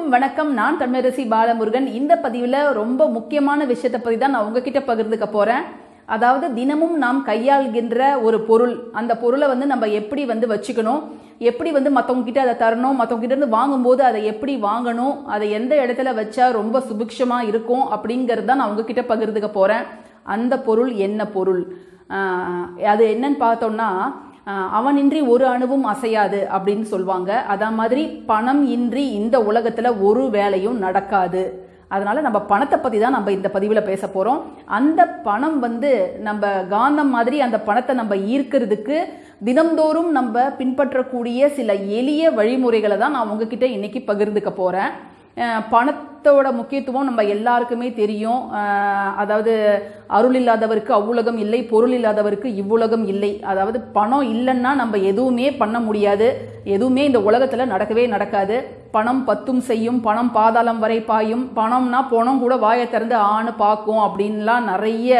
அனைவருக்கும் வணக்கம் நான் தமிழரசி பாலமுருகன் இந்த பதிவில் ரொம்ப முக்கியமான விஷயத்தை பற்றி தான் நான் உங்ககிட்ட பகிர்ந்துக்க போகிறேன் அதாவது தினமும் நாம் கையாள்கின்ற ஒரு பொருள் அந்த பொருளை வந்து நம்ம எப்படி வந்து வச்சுக்கணும் எப்படி வந்து மற்றவங்க கிட்ட அதை தரணும் மற்றவங்க கிட்ட இருந்து வாங்கும்போது அதை எப்படி வாங்கணும் அதை எந்த இடத்துல வச்சா ரொம்ப சுபிக்ஷமாக இருக்கும் அப்படிங்கிறது தான் நான் உங்ககிட்ட பகிர்ந்துக்க போகிறேன் அந்த பொருள் என்ன பொருள் ஆஹ் அது என்னன்னு பார்த்தோம்னா ஆஹ் அவனின்றி ஒரு அணுவும் அசையாது அப்படின்னு சொல்லுவாங்க அதே மாதிரி பணம் இன்றி இந்த உலகத்துல ஒரு வேலையும் நடக்காது அதனால நம்ம பணத்தை பத்தி தான் நம்ம இந்த பதிவில் பேச போறோம் அந்த பணம் வந்து நம்ம காந்தம் மாதிரி அந்த பணத்தை நம்ம ஈர்க்கிறதுக்கு தினம்தோறும் நம்ம பின்பற்றக்கூடிய சில எளிய வழிமுறைகளை தான் நான் உங்ககிட்ட இன்னைக்கு பகிர்ந்துக்க போறேன் அஹ் பணத்தோட முக்கியத்துவம் நம்ம எல்லாருக்குமே தெரியும் அஹ் அதாவது அருள் இல்லாதவருக்கு அவ்வுலகம் இல்லை பொருள் இல்லாதவருக்கு இவ்வுலகம் இல்லை அதாவது பணம் இல்லைன்னா நம்ம எதுவுமே பண்ண முடியாது எதுவுமே இந்த உலகத்தில் நடக்கவே நடக்காது பணம் பத்தும் செய்யும் பணம் பாதாளம் வரை பாயும் பணம்னா பணம் கூட வாயை திறந்து ஆணு பார்க்கும் அப்படின்லாம் நிறைய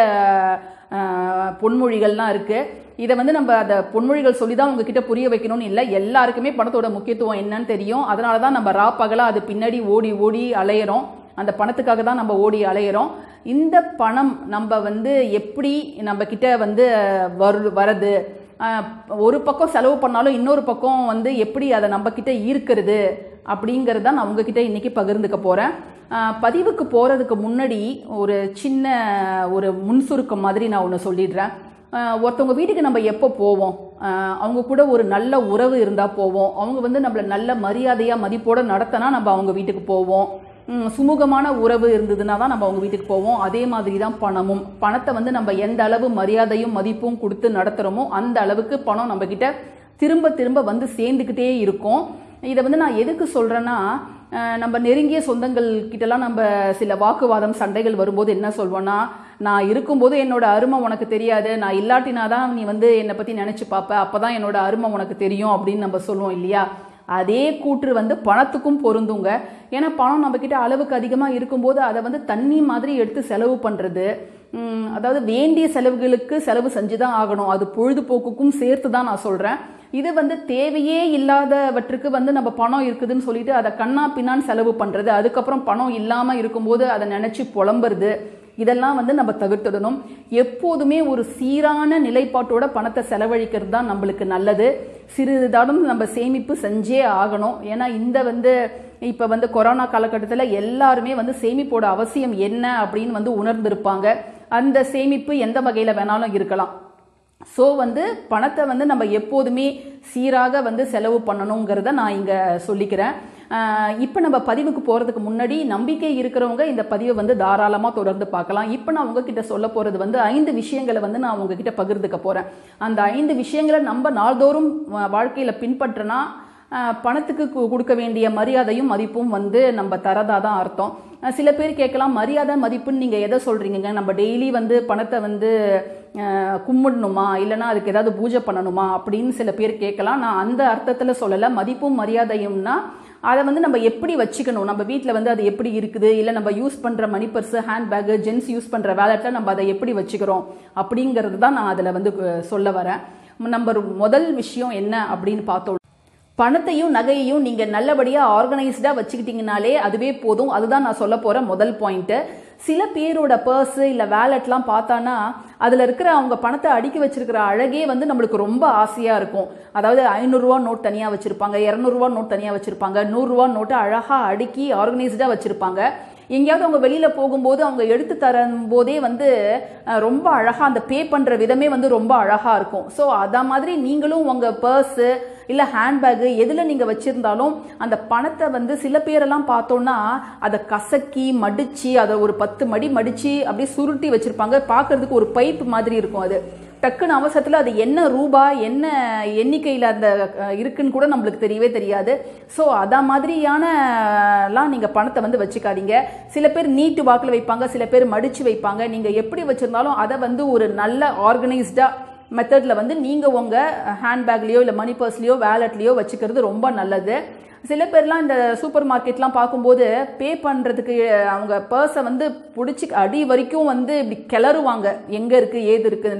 அஹ், பொன்மொழிகள்லாம் இருக்கு இதை வந்து நம்ம அந்த பொன்மொழிகள் சொல்லி தான் உங்ககிட்ட புரிய வைக்கணும்னு இல்லை எல்லாருக்குமே பணத்தோட முக்கியத்துவம் என்னன்னு தெரியும் அதனால தான் நம்ம ரா பகலா அது பின்னாடி ஓடி ஓடி அலையிறோம் அந்த பணத்துக்காக தான் நம்ம ஓடி அலையிறோம் இந்த பணம் நம்ம வந்து எப்படி நம்ம கிட்ட வந்து வரு வரது அஹ், ஒரு பக்கம் செலவு பண்ணாலும் இன்னொரு பக்கம் வந்து எப்படி அதை நம்ம கிட்ட ஈர்க்கிறது அப்படிங்கிறது தான் நான் உங்ககிட்ட இன்னைக்கு பகிர்ந்துக்க போறேன் அஹ், பதிவுக்கு போறதுக்கு முன்னாடி ஒரு சின்ன ஒரு முன்சுருக்கம் மாதிரி நான் ஒன்று சொல்லிடுறேன் அஹ், ஒருத்தவங்க வீட்டுக்கு நம்ம எப்போ போவோம் அஹ், அவங்க கூட ஒரு நல்ல உறவு இருந்தால் போவோம் அவங்க வந்து நம்மளை நல்ல மரியாதையாக மதிப்போட நடத்தினா நம்ம அவங்க வீட்டுக்கு போவோம் ம், சுமூகமான உறவு இருந்ததுன்னா தான் நம்ம அவங்க வீட்டுக்கு போவோம் அதே மாதிரி தான் பணமும் பணத்தை வந்து நம்ம எந்த அளவு மரியாதையும் மதிப்பும் கொடுத்து நடத்துகிறோமோ அந்த அளவுக்கு பணம் நம்ம கிட்ட திரும்ப திரும்ப வந்து சேர்ந்துக்கிட்டே இருக்கும் இதை வந்து நான் எதுக்கு சொல்கிறேன்னா நம்ம நெருங்கிய சொந்தங்கள் கிட்டலாம் நம்ம சில வாக்குவாதம் சண்டைகள் வரும்போது என்ன சொல்வோன்னா நான் இருக்கும்போது என்னோட அருமை உனக்கு தெரியாது நான் இல்லாட்டினா தான் நீ வந்து என்னை பற்றி நினச்சி பார்ப்ப அப்போ தான் என்னோட அருமை உனக்கு தெரியும் அப்படின்னு நம்ம சொல்லுவோம் இல்லையா அதே கூற்று வந்து பணத்துக்கும் பொருந்துங்க ஏன்னா பணம் நம்மக்கிட்ட அளவுக்கு அதிகமாக இருக்கும்போது அதை வந்து தண்ணி மாதிரி எடுத்து செலவு பண்ணுறது அதாவது வேண்டிய செலவுகளுக்கு செலவு செஞ்சு தான் ஆகணும் அது பொழுதுபோக்குக்கும் சேர்த்து தான் நான் சொல்கிறேன் இது வந்து தேவையே இல்லாதவற்றுக்கு வந்து நம்ம பணம் இருக்குதுன்னு சொல்லிட்டு அதை கண்ணா பின்னான்னு செலவு பண்ணுறது அதுக்கப்புறம் பணம் இல்லாமல் இருக்கும்போது அதை நினச்சி புலம்புறது இதெல்லாம் வந்து நம்ம தவிர்த்துடணும் எப்போதுமே ஒரு சீரான நிலைப்பாட்டோட பணத்தை செலவழிக்கிறது தான் நம்மளுக்கு நல்லது சிறிதாலும் நம்ம சேமிப்பு செஞ்சே ஆகணும் ஏன்னா இந்த வந்து இப்போ வந்து கொரோனா காலகட்டத்தில் எல்லாருமே வந்து சேமிப்போட அவசியம் என்ன அப்படின்னு வந்து உணர்ந்திருப்பாங்க அந்த சேமிப்பு எந்த வகையில் வேணாலும் இருக்கலாம் ஸோ வந்து பணத்தை வந்து நம்ம எப்போதுமே சீராக வந்து செலவு பண்ணணுங்கிறத நான் இங்கே சொல்லிக்கிறேன் இப்போ நம்ம பதிவுக்கு போகிறதுக்கு முன்னாடி நம்பிக்கை இருக்கிறவங்க இந்த பதிவை வந்து தாராளமாக தொடர்ந்து பார்க்கலாம் இப்போ நான் உங்ககிட்ட சொல்ல போகிறது வந்து ஐந்து விஷயங்களை வந்து நான் உங்ககிட்ட பகிர்ந்துக்க போகிறேன் அந்த ஐந்து விஷயங்களை நம்ம நாள்தோறும் வாழ்க்கையில் பின்பற்றினா அஹ், பணத்துக்கு கு- கொடுக்க வேண்டிய மரியாதையும் மதிப்பும் வந்து நம்ம தரதா தான் அர்த்தம் அஹ், சில பேர் கேட்கலாம் மரியாதை மதிப்புன்னு நீங்கள் எதை சொல்கிறீங்க நம்ம டெய்லி வந்து பணத்தை வந்து அஹ், கும்பிடணுமா இல்லைன்னா அதுக்கு ஏதாவது பூஜை பண்ணணுமா அப்படின்னு சில பேர் கேட்கலாம் நான் அந்த அர்த்தத்தில் சொல்லலை மதிப்பும் மரியாதையும்னா அதை வந்து நம்ம எப்படி வச்சுக்கணும் நம்ம வீட்டில் வந்து அது எப்படி இருக்குது இல்லை நம்ம யூஸ் பண்ணுற money purse hand bag gents use பண்ணுற வேலெட்டில் நம்ம அதை எப்படி வச்சுக்கிறோம் அப்படிங்கிறது தான் நான் அதில் வந்து அஹ், சொல்ல வரேன் நம்பர் முதல் விஷயம் என்ன அப்படின்னு பார்த்தோம் பணத்தையும் நகையையும் நீங்க நல்லபடியா ஆர்கனைஸ்டா வச்சுக்கிட்டீங்கனாலே அதுவே போதும் அதுதான் நான் சொல்ல போற முதல் பாயிண்ட் சில பேரோட பர்ஸ் இல்ல வேலெட்லாம் பார்த்தானா அதுல இருக்கிற அவங்க பணத்தை அடுக்கி வச்சிருக்கிற அழகே வந்து நம்மளுக்கு ரொம்ப ஆசையா இருக்கும் அதாவது ஐநூறுரூவா நோட் தனியா வச்சிருப்பாங்க இரநூறுவா நோட் தனியா வச்சிருப்பாங்க நூறுரூவா நோட்டை அழகா அடுக்கி ஆர்கனைஸ்டா வச்சிருப்பாங்க எங்கேயாவது அவங்க வெளியில போகும்போது அவங்க எடுத்து தரும் போதே வந்து அஹ், ரொம்ப அழகா அந்த பே பண்ற விதமே வந்து ரொம்ப அழகா இருக்கும் ஸோ அத மாதிரி நீங்களும் உங்க பர்ஸு இல்ல ஹேண்ட்பேக்கு எதுல நீங்க வச்சிருந்தாலும் அந்த பணத்தை வந்து சில பேரெல்லாம் பார்த்தோம்னா அதை கசக்கி மடிச்சு அதை ஒரு பத்து மடி மடிச்சு அப்படியே சுருட்டி வச்சிருப்பாங்க பார்க்கிறதுக்கு ஒரு பைப் மாதிரி இருக்கும் அது டக்குன்னு அவசரத்தில் அது என்ன ரூபா என்ன எண்ணிக்கையில் அந்த அஹ், இருக்குன்னு கூட நம்மளுக்கு தெரியவே தெரியாது ஸோ அத மாதிரியானலாம் நீங்கள் பணத்தை வந்து வச்சுக்காதீங்க சில பேர் நீட்டு வாக்கில் வைப்பாங்க சில பேர் மடிச்சு வைப்பாங்க நீங்கள் எப்படி வச்சிருந்தாலும் அதை வந்து ஒரு நல்ல ஆர்கனைஸ்டாக மெத்தடில் வந்து நீங்கள் உங்கள் ஹேண்ட்பேக்லேயோ இல்லை மணி பர்ஸ்லேயோ வேலட்லேயோ வச்சுக்கிறது ரொம்ப நல்லது சில பேர்லாம் இந்த சூப்பர் மார்க்கெட்லாம் பார்க்கும்போது பே பண்ணுறதுக்கு அவங்க பர்ஸை வந்து பிடிச்சி அடி வரைக்கும் வந்து இப்படி கிளறுவாங்க எங்கே இருக்குது ஏது இருக்குதுன்னு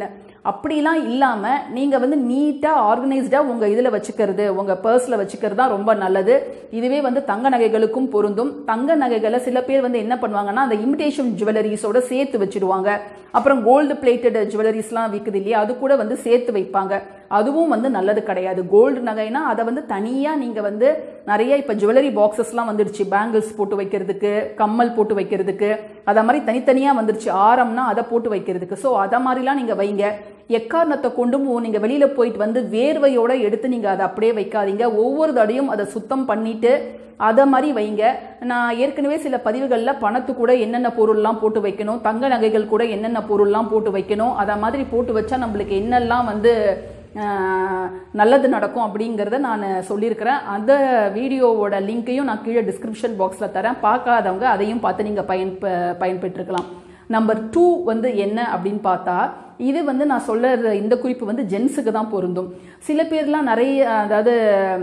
அப்படிலாம் இல்லாமல் நீங்கள் வந்து நீட்டாக ஆர்கனைஸ்டாக உங்கள் இதில் வச்சுக்கிறது உங்கள் பர்ஸில் வச்சுக்கிறது தான் ரொம்ப நல்லது இதுவே வந்து தங்க நகைகளுக்கும் பொருந்தும் தங்க நகைகளை சில பேர் வந்து என்ன பண்ணுவாங்கன்னா அந்த இமிடேஷன் ஜுவல்லரிஸோட சேர்த்து வச்சிடுவாங்க அப்புறம் கோல்டு பிளேட்டட் ஜுவல்லரிஸ்லாம் விற்குது இல்லையா அது கூட வந்து சேர்த்து வைப்பாங்க அதுவும் வந்து நல்லது கிடையாது கோல்டு நகைனா அதை வந்து தனியாக நீங்கள் வந்து நிறைய இப்போ ஜுவல்லரி பாக்ஸஸ்லாம் வந்துடுச்சு பேங்கிள்ஸ் போட்டு வைக்கிறதுக்கு கம்மல் போட்டு வைக்கிறதுக்கு அதை மாதிரி தனித்தனியாக வந்துருச்சு ஆரம்னா அதை போட்டு வைக்கிறதுக்கு ஸோ அதை மாதிரிலாம் நீங்கள் வைங்க எக்காரணத்தை கொண்டும் நீங்கள் வெளியில் போயிட்டு வந்து வேர்வையோட எடுத்து நீங்கள் அதை அப்படியே வைக்காதீங்க ஒவ்வொரு தடையும் அதை சுத்தம் பண்ணிட்டு அதை மாதிரி வைங்க நான் ஏற்கனவே சில பதிவுகளில் பணத்து கூட என்னென்ன பொருள்லாம் போட்டு வைக்கணும் தங்க நகைகள் கூட என்னென்ன பொருள்லாம் போட்டு வைக்கணும் அதை மாதிரி போட்டு வச்சா நம்மளுக்கு என்னெல்லாம் வந்து ஆஹ், நல்லது நடக்கும் அப்படிங்கிறத நான் சொல்லியிருக்கிறேன் அந்த வீடியோவோட லிங்க்கையும் நான் கீழே டிஸ்கிரிப்ஷன் பாக்ஸில் தரேன் பார்க்காதவங்க அதையும் பார்த்து நீங்கள் பயன் பயன்பெற்றுக்கலாம் நம்பர் டூ வந்து என்ன அப்படின்னு பார்த்தா இது வந்து நான் சொல்ல இந்த குறிப்பு வந்து ஜென்ஸுக்கு தான் பொருந்தும் சில பேர்லாம் நிறைய அதாவது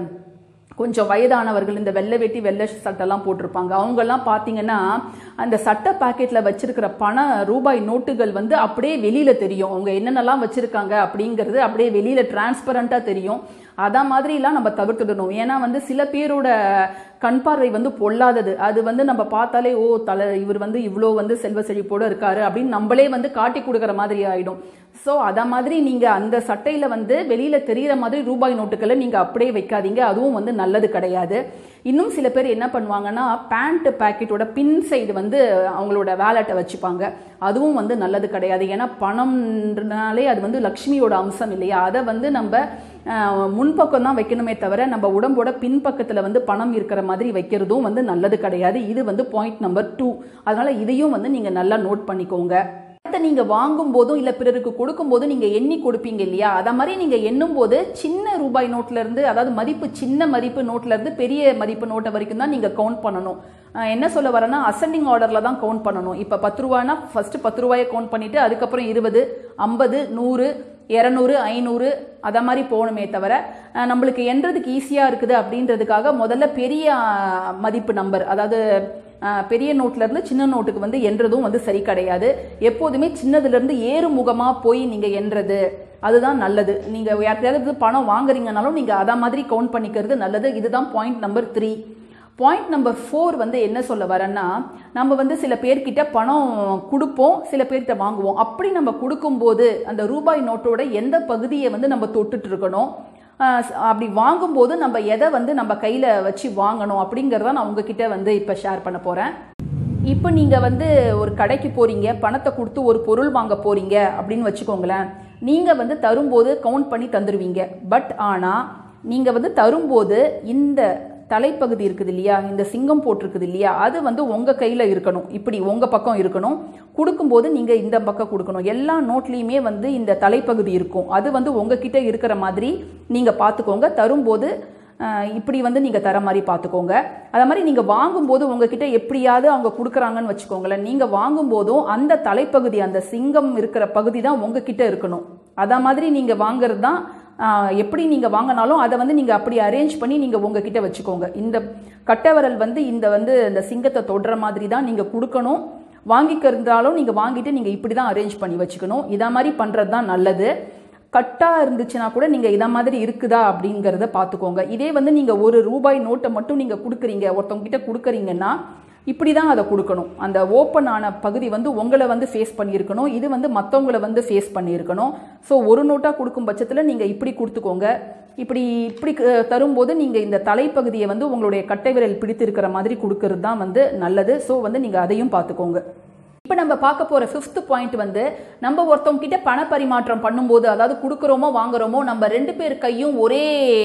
கொஞ்சம் வயதானவர்கள் இந்த வெள்ளை வெட்டி வெள்ளை சட்டெல்லாம் போட்டிருப்பாங்க அவங்கெல்லாம் பார்த்தீங்கன்னா அந்த சட்டை பாக்கெட்டில் வச்சிருக்கிற பண ரூபாய் நோட்டுகள் வந்து அப்படியே வெளியில் தெரியும் அவங்க என்னென்னலாம் வச்சிருக்காங்க அப்படிங்கிறது அப்படியே வெளியில் டிரான்ஸ்பரண்ட்டாக தெரியும் அத மாதிரிலாம் நம்ம தவிர்த்துடணும் ஏன்னா வந்து சில பேரோட கண் பார்வை வந்து பொல்லாதது அது வந்து நம்ம பார்த்தாலே ஓ தலை இவர் வந்து இவ்வளோ வந்து செல்வ செழிப்போடு இருக்காரு அப்படின்னு நம்மளே வந்து காட்டி கொடுக்குற மாதிரி ஆயிடும் ஸோ அத மாதிரி நீங்கள் அந்த சட்டையில் வந்து வெளியில் தெரிகிற மாதிரி ரூபாய் நோட்டுகளை நீங்கள் அப்படியே வைக்காதீங்க அதுவும் வந்து நல்லது கிடையாது இன்னும் சில பேர் என்ன பண்ணுவாங்கன்னா பேண்ட் பேக்கெட்டோட பின் சைடு வந்து அவங்களோட வேலெட்டை வச்சுப்பாங்க அதுவும் வந்து நல்லது கிடையாது ஏன்னா பணம்ன்றனாலே அது வந்து லக்ஷ்மியோட அம்சம் இல்லையா அதை வந்து நம்ம அஹ், முன்பக்கம் தான் வைக்கணுமே தவிர நம்ம உடம்போட பின்பக்கத்தில் வந்து பணம் இருக்கிற மாதிரி வைக்கிறதும் வந்து நல்லது கிடையாது இது வந்து பாயிண்ட் நம்பர் டூ அதனால இதையும் வந்து நீங்கள் நல்லா நோட் பண்ணிக்கோங்க பணத்தை நீங்க வாங்கும் போதும் இல்ல பிறருக்கு கொடுக்கும் போதும் நீங்க எண்ணி கொடுப்பீங்க இல்லையா அத மாதிரி நீங்க எண்ணும் போது சின்ன ரூபாய் நோட்ல இருந்து அதாவது மதிப்பு சின்ன மதிப்பு நோட்ல இருந்து பெரிய மதிப்பு நோட்டை வரைக்கும் தான் நீங்க கவுண்ட் பண்ணணும் அஹ் என்ன சொல்ல வரேன்னா அசெண்டிங் ஆர்டர்ல தான் கவுண்ட் பண்ணணும் இப்ப பத்து ரூபாய்னா ஃபர்ஸ்ட் பத்து ரூபாயை கவுண்ட் பண்ணிட்டு அதுக்கப்புறம் இருபது ஐம்பது நூறு இரநூறு ஐநூறு அதை மாதிரி போகணுமே தவிர அஹ், நம்மளுக்கு எண்றதுக்கு ஈஸியாக இருக்குது அப்படின்றதுக்காக முதல்ல பெரிய அஹ், மதிப்பு நம்பர் அதாவது அஹ், பெரிய நோட்ல இருந்து சின்ன நோட்டுக்கு வந்து எண்றதும் வந்து சரி கிடையாது எப்போதுமே சின்னதுல இருந்து ஏறுமுகமாக போய் நீங்கள் எண்றது அதுதான் நல்லது நீங்கள் யார்கிட்டயாவது பணம் வாங்குறீங்கனாலும் நீங்கள் அதை மாதிரி கவுண்ட் பண்ணிக்கிறது நல்லது இதுதான் point number three point number four வந்து என்ன சொல்ல வரேன்னா நம்ம வந்து சில பேர்கிட்ட பணம் கொடுப்போம் சில பேர்கிட்ட வாங்குவோம் அப்படி நம்ம கொடுக்கும்போது அந்த ரூபாய் நோட்டோட எந்த பகுதியை வந்து நம்ம தொட்டுட்டு இருக்கணும் ஆஹ் அப்படி வாங்கும்போது நம்ம எதை வந்து நம்ம கையில் வச்சு வாங்கணும் அப்படிங்கிறத நான் உங்ககிட்ட வந்து இப்போ ஷேர் பண்ண போகிறேன் இப்போ நீங்கள் வந்து ஒரு கடைக்கு போகிறீங்க பணத்தை கொடுத்து ஒரு பொருள் வாங்க போகிறீங்க அப்படின்னு வச்சுக்கோங்களேன் நீங்கள் வந்து தரும்போது கவுண்ட் பண்ணி தந்துடுவீங்க பட் ஆனால் நீங்கள் வந்து தரும்போது இந்த தலைப்பகுதி இருக்குது இல்லையா இந்த சிங்கம் போட்டிருக்குது இல்லையா அது வந்து உங்கள் கையில் இருக்கணும் இப்படி உங்கள் பக்கம் இருக்கணும் கொடுக்கும்போது நீங்கள் இந்த பக்கம் கொடுக்கணும் எல்லா நோட்லேயுமே வந்து இந்த தலைப்பகுதி இருக்கும் அது வந்து உங்ககிட்ட இருக்கிற மாதிரி நீங்கள் பார்த்துக்கோங்க தரும்போது அஹ், இப்படி வந்து நீங்கள் தர மாதிரி பார்த்துக்கோங்க அதே மாதிரி நீங்கள் வாங்கும்போது உங்ககிட்ட எப்படியாவது அவங்க கொடுக்குறாங்கன்னு வச்சுக்கோங்களேன் நீங்கள் வாங்கும்போதும் அந்த தலைப்பகுதி அந்த சிங்கம் இருக்கிற பகுதி தான் உங்ககிட்ட இருக்கணும் அத மாதிரி நீங்கள் வாங்குறது தான் ஆஹ், எப்படி நீங்கள் வாங்கினாலும் அதை வந்து நீங்கள் அப்படி அரேஞ்ச் பண்ணி நீங்கள் உங்ககிட்ட வச்சுக்கோங்க இந்த கட்டவரல் வந்து இந்த வந்து இந்த சிங்கத்தை தொடுற மாதிரி தான் நீங்கள் கொடுக்கணும் வாங்கிக்கிறதாலும் நீங்கள் வாங்கிட்டு நீங்கள் இப்படி தான் அரேஞ்ச் பண்ணி வச்சுக்கணும் இதை மாதிரி பண்ணுறது தான் நல்லது கட்டாக இருந்துச்சுன்னா கூட நீங்கள் இதை மாதிரி இருக்குதா அப்படிங்கிறத பார்த்துக்கோங்க இதே வந்து நீங்கள் ஒரு ரூபாய் நோட்டை மட்டும் நீங்கள் கொடுக்குறீங்க ஒருத்தவங்க கிட்ட கொடுக்குறீங்கன்னா இப்படி தான் அதை கொடுக்கணும் அந்த ஓப்பன் ஆன பகுதி வந்து உங்களை வந்து ஃபேஸ் பண்ணியிருக்கணும் இது வந்து மற்றவங்களை வந்து ஃபேஸ் பண்ணியிருக்கணும் ஸோ ஒரு நோட்டாக கொடுக்கும் பட்சத்தில் நீங்கள் இப்படி கொடுத்துக்கோங்க இப்படி இப்படி க- தரும்போது நீங்கள் இந்த தலைப்பகுதியை வந்து உங்களுடைய கட்டை விரல் பிடித்திருக்கிற மாதிரி கொடுக்கறது தான் வந்து நல்லது ஸோ வந்து நீங்கள் அதையும் பார்த்துக்கோங்க இப்போ நம்ம பார்க்க போற ஃபிஃப்த் பாயிண்ட் வந்து நம்ம ஒருத்தவங்க கிட்ட பண பரிமாற்றம் பண்ணும்போது அதாவது கொடுக்குறோமோ வாங்குறோமோ நம்ம ரெண்டு பேர் கையும் ஒரே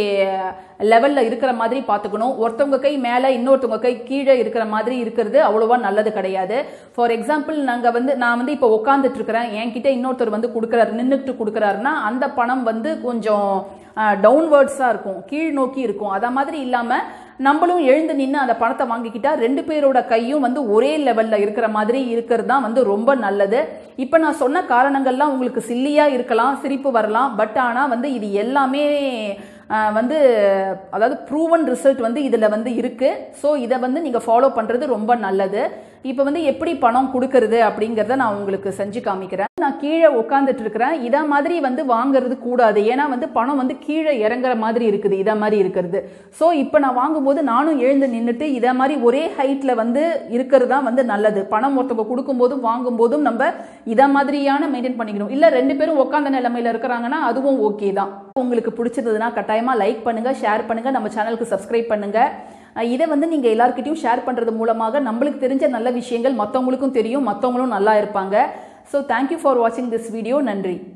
லெவல்ல இருக்கிற மாதிரி பார்த்துக்கணும் ஒருத்தவங்க கை மேலே இன்னொருத்தவங்க கை கீழே இருக்கிற மாதிரி இருக்கிறது அவ்வளோவா நல்லது கிடையாது ஃபார் எக்ஸாம்பிள் நாங்கள் வந்து நான் வந்து இப்போ உட்காந்துட்டு இருக்கிறேன் என்கிட்ட இன்னொருத்தர் வந்து கொடுக்குறாரு நின்றுட்டு கொடுக்குறாருன்னா அந்த பணம் வந்து கொஞ்சம் டவுன்வேர்ட்ஸாக இருக்கும் கீழ் நோக்கி இருக்கும் அத மாதிரி இல்லாமல் நம்மளும் எழுந்து நின்று அந்த பணத்தை வாங்கிக்கிட்டா ரெண்டு பேரோட கையும் வந்து ஒரே லெவல்ல இருக்கிற மாதிரி இருக்கிறது தான் வந்து ரொம்ப நல்லது இப்போ நான் சொன்ன காரணங்கள்லாம் உங்களுக்கு சில்லியா இருக்கலாம் சிரிப்பு வரலாம் பட் ஆனால் வந்து இது எல்லாமே ஆஹ், வந்து அதாவது ப்ரூவன் ரிசல்ட் வந்து இதில் வந்து இருக்கு ஸோ இதை வந்து நீங்கள் ஃபாலோ பண்ணுறது ரொம்ப நல்லது இப்போ வந்து எப்படி பணம் கொடுக்கறது அப்படிங்கிறத நான் உங்களுக்கு செஞ்சு காமிக்கிறேன் நான் கீழே உட்காந்துட்டு இருக்கிறேன் இதை மாதிரி வந்து வாங்குறது கூடாது ஏன்னா வந்து பணம் வந்து கீழே இறங்குற மாதிரி இருக்குது இதை மாதிரி இருக்கிறது ஸோ இப்போ நான் வாங்கும்போது நானும் எழுந்து நின்றுட்டு இதை மாதிரி ஒரே ஹைட்டில் வந்து இருக்கிறது தான் வந்து நல்லது பணம் ஒருத்தவங்க கொடுக்கும்போதும் வாங்கும்போதும் நம்ம இதை மாதிரியான மெயின்டைன் பண்ணிக்கணும் இல்லை ரெண்டு பேரும் உட்காந்த நிலைமையில இருக்கிறாங்கன்னா அதுவும் ஓகே தான் உங்களுக்கு பிடிச்சிருந்ததுன்னா கட்டாயமாக லைக் பண்ணுங்க ஷேர் பண்ணுங்க நம்ம சேனலுக்கு சப்ஸ்கிரைப் பண்ணுங்க அஹ் இதை வந்து நீங்கள் எல்லாருக்கிட்டையும் ஷேர் பண்ணுறது மூலமாக நம்மளுக்கு தெரிஞ்ச நல்ல விஷயங்கள் மற்றவங்களுக்கும் தெரியும் மற்றவங்களும் நல்லா இருப்பாங்க ஸோ தேங்க்யூ ஃபார் வாட்சிங் திஸ் வீடியோ நன்றி